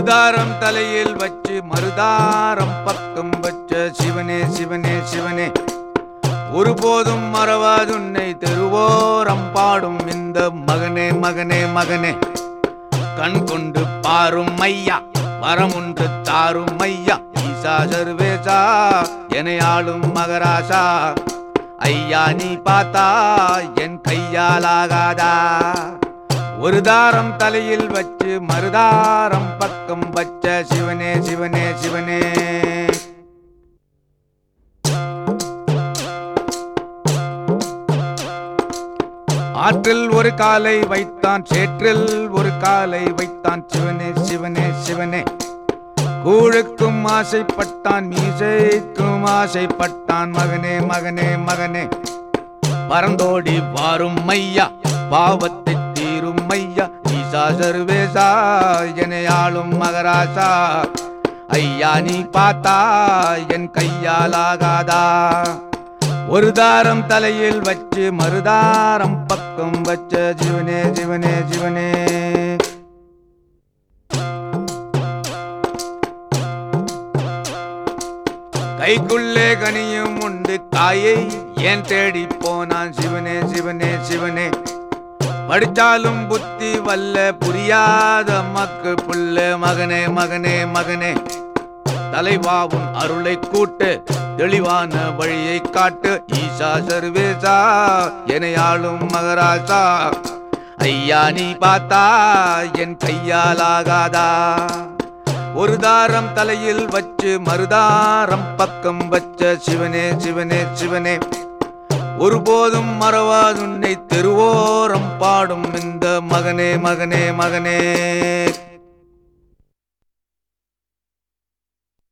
தாரம் தலையில் வச்சு மறுதாரம் பக்கம் வச்ச சிவனே சிவனே சிவனே ஒருபோதும் மறவாதுன்னை தெருவோரம் பாடும் இந்த மகனே மகனே மகனே கண் கொண்டு பாரும் ஐயா வரம் ஒன்று தாரும் ஐயா ஈசா சர்வேசா என ஆளும் மகராசா ஐயா நீ பார்த்தா என் கையாலாகாதா ஒரு தாரம் தலையில் வச்சு மறுதாரம் பக்கம் வச்ச சிவனே சிவனே சிவனே ஆற்றில் ஒரு காலை வைத்தான் சேற்றில் ஒரு காலை வைத்தான் சிவனே சிவனே சிவனே கூழுக்கும் ஆசைப்பட்டான் மீசைக்கும் ஆசைப்பட்டான் மகனே மகனே மகனே பறந்தோடி வாரும் மையா பாவத்தை தீரும் மையா ஈசா சர்வேசா என ஆளும் மகராசா ஐயா நீ பார்த்தா என் கையாலாகாதா ஒரு தாரம் தலையில் வச்சு மறுதாரம் பக்கம் வச்ச சிவனே சிவனே சிவனே கைக்குள்ளே கனியும் உண்டு காயை ஏன் தேடி போனான் சிவனே சிவனே சிவனே படிச்சாலும் புத்தி வல்ல புரியாத மக்கு புள்ள மகனே மகனே மகனே தலைவாவும் அருளை கூட்டு தெளிவான வழியை காட்டு ஈசா சர்வேசா என ஆளும் மகராசா ஐயா நீ பார்த்தா என் கையாலாகாதா ஒரு தாரம் தலையில் வச்சு மறுதாரம் பக்கம் வச்ச சிவனே சிவனே சிவனே ஒருபோதும் மறவாதுன்னை தெருவோரம் பாடும் இந்த மகனே மகனே மகனே